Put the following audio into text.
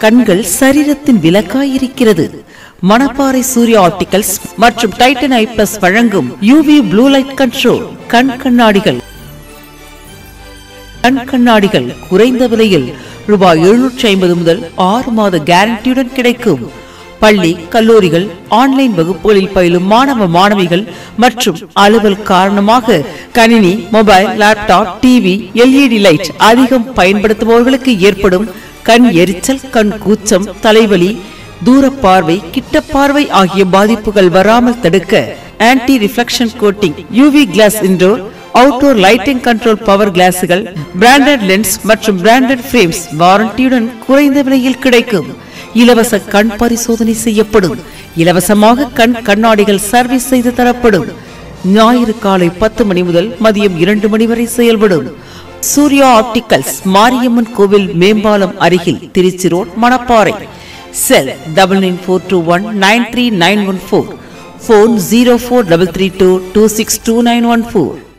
கண்கள் சரீரத்தின் விலக்காயிருக்கிறது மணப்பாறை சூர்யா ஆப்டிகல்ஸ் மற்றும் டைட்டன் ஐ பிளஸ் வழங்கும் யூவி ப்ளூ லைட் கண்ட்ரோல் கண் கண்ணாடிகள் கண் கண்ணாடிகள் குறைந்த விலையில் ரூபாய் எழுநூற்றி ஐம்பது முதல் ஆறு மாத கேரண்டியுடன் கிடைக்கும் பள்ளி கல்லூரிகள் ஆன்லைன் வகுப்புகளில் பயிலும் மாணவ மாணவிகள் மற்றும் அலுவல் காரணமாக கணினி mobile laptop TV LED light அதிகம் பயன்படுத்துபவர்களுக்கு ஏற்படும் கண் எரிச்சல் கண் கூச்சம் தலைவலி தூர பார்வை கிட்ட பார்வை ஆகிய பாதிப்புகள் வராமல் தடுக்க anti reflection coating UV glass indoor outdoor lighting control power கிளாஸுகள் பிராண்டட் லென்ஸ் மற்றும் பிராண்டட் பிரேம்ஸ் வாரண்டியுடன் குறைந்த விலையில் கிடைக்கும் இலவச கண் பரிசோதனை செய்யப்படும் இலவசமாக கண் கண்ணாடிகள் சர்வீஸ் செய்து தரப்படும் ஞாயிறு காலை பத்து மணி முதல் மதியம் இரண்டு மணி வரை செயல்படும் சூர்யா ஆப்டிகல்ஸ் மாரியம்மன் கோவில் மேம்பாலம் அருகில் Trichy road Manapparai cell double nine four two one nine three nine one four phone zero four double three two two six two nine one four